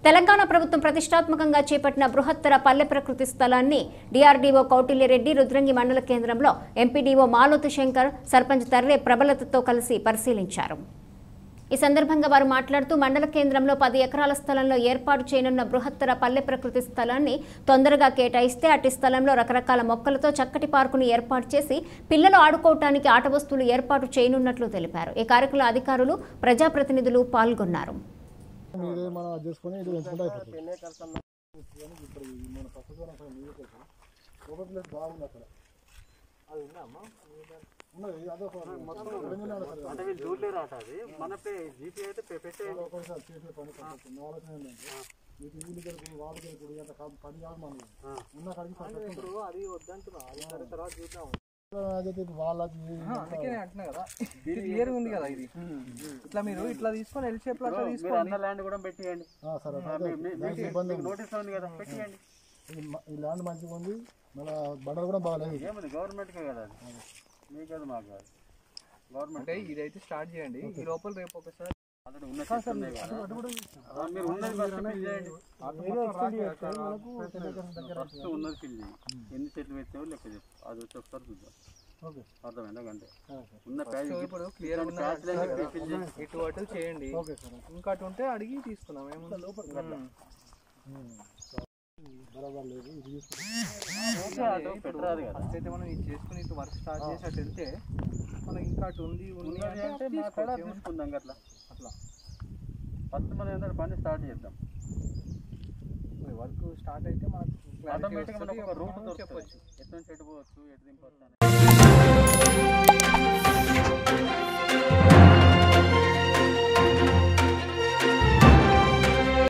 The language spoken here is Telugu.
తెలంగాణ ప్రభుత్వం ప్రతిష్టాత్మకంగా చేపట్టిన బృహత్తర పల్లె ప్రకృతి స్థలాన్ని డిఆర్డీఓ కౌటిల్యరెడ్డి రుద్రంగి మండల కేంద్రంలో ఎంపీడీఓ మాలోతు శంకర్ సర్పంచ్ తర్రే ప్రబలతతో కలిసి పరిశీలించారు ఈ సందర్భంగా వారు మాట్లాడుతూ మండల కేంద్రంలో పది ఎకరాల స్థలంలో ఏర్పాటు చేయనున్న బృహత్తర పల్లె ప్రకృతి స్థలాన్ని తొందరగా కేటాయిస్తే అట్టి స్థలంలో రకరకాల మొక్కలతో చక్కటి పార్కును ఏర్పాటు చేసి పిల్లలు ఆడుకోవటానికి ఆట వస్తువులు ఏర్పాటు చేయనున్నట్లు తెలిపారు ఈ కార్యక్రమంలో అధికారులు ప్రజాప్రతినిధులు పాల్గొన్నారు మీరే మనం అది చేసుకొని ఇది పెంచుకుంటే అయిపోతుంది ఇప్పుడు ఈ మన పచ్చదనం అసలు నీరు కోసం ఒక ప్లేస్ బాగుంది అక్కడ అది ఉందా అమ్మా ఉన్నది అదే ఒక తెలంగాణ అసలు అంటే వీళ్ళు చూడలేరు అట అది మన జీపీ అయితే పె- పెట్టే ఒక్కొక్కసారి చేసే పని పద్ధతి. నా ఆలోచన ఏంటంటే మీకు ఇల్లు గెలుపుడు వాడు గెలుపుడు ఎంత కా- పని కాదు మనం ఉన్న కాడికి పర్ఫెక్ట్ ఉంది. అది వద్దంటున్నా అది సరే తర్వాత చూద్దాం అదైతే ఇప్పుడు వాళ్ళకి అందుకే నేను అంటున్నా కదా ఇది క్లియర్ ఉంది కదా ఇది ఇట్లా మీరు ఇట్లా తీసుకొని ఎల్ షేప్ లో అట్లా మీరు తీసుకోండి అన్న ల్యాండ్ కూడా పెట్టియండి ఆ, సరే అదే దానికి ఇబ్బంది ఉంది. నోటీస్ ఉంది కదా పెట్టియండి ఈ మ- ఈ ల్యాండ్ మంచిగా ఉంది మళ్ళీ బండలు కూడా బాగాలేదు ఏముంది గవర్నమెంట్కే కదా అది మీకు కాదు మాకు కాదు గవర్నమెంట్ అంటే ఇదైతే స్టార్ట్ చేయండి ఈ లోపల రేపు ఒకసారి ఆల్రెడీ ఉన్న చెట్లు ఉన్నాయి కదా ఆ, మీరు ఉన్నది ఫస్ట్ ఫిల్ చేయండి ఫస్ట్ ఉన్నది ఫిల్ చేయండి ఎన్ని చెట్లు పెట్టావో లెక్క చెప్పు అది వచ్చి ఒకసారి చూద్దాం ఓకే అర్థమైందా అంటే ఉన్న ప్యాచ్ ఇప్పుడు క్లియర్ ఉన్న ప్యాచ్ ఫిల్ చేయండి ఇటు అటు చేయండి ఓకే సార్ ఇంకా అటు ఉంటే అడిగి తీసుకుందాం ఏముంది ఉమ్. బరాబర్ లేదు ఇది తీసుకుంటే అటు పెట్టరాదు కదా ఫస్ట్ అయితే మనం ఇది చేసుకుని ఇటు వర్క్ స్టార్ట్ చేసి అటు వెళ్తే మనకి ఇంకా అటు ఉంది ఉంది ఉన్నది అంటే అంటే అటు మా కాడ తీసుకోవచ్చు. తీసుకుందాం అట్లా అట్లా ఫస్ట్ మనం ఏంటంటే పని స్టార్ట్ చేద్దాం వర్క్ స్టార్ట్ అయితే మనకు clarity ఆటోమేటిక్గా వస్తది. మనకు ఒక రూట్ మనం దొరుకుతుంది చెప్పొచ్చు ఎటు నుంచి ఎటు పోవచ్చు ఎటు దింపవచ్చు అని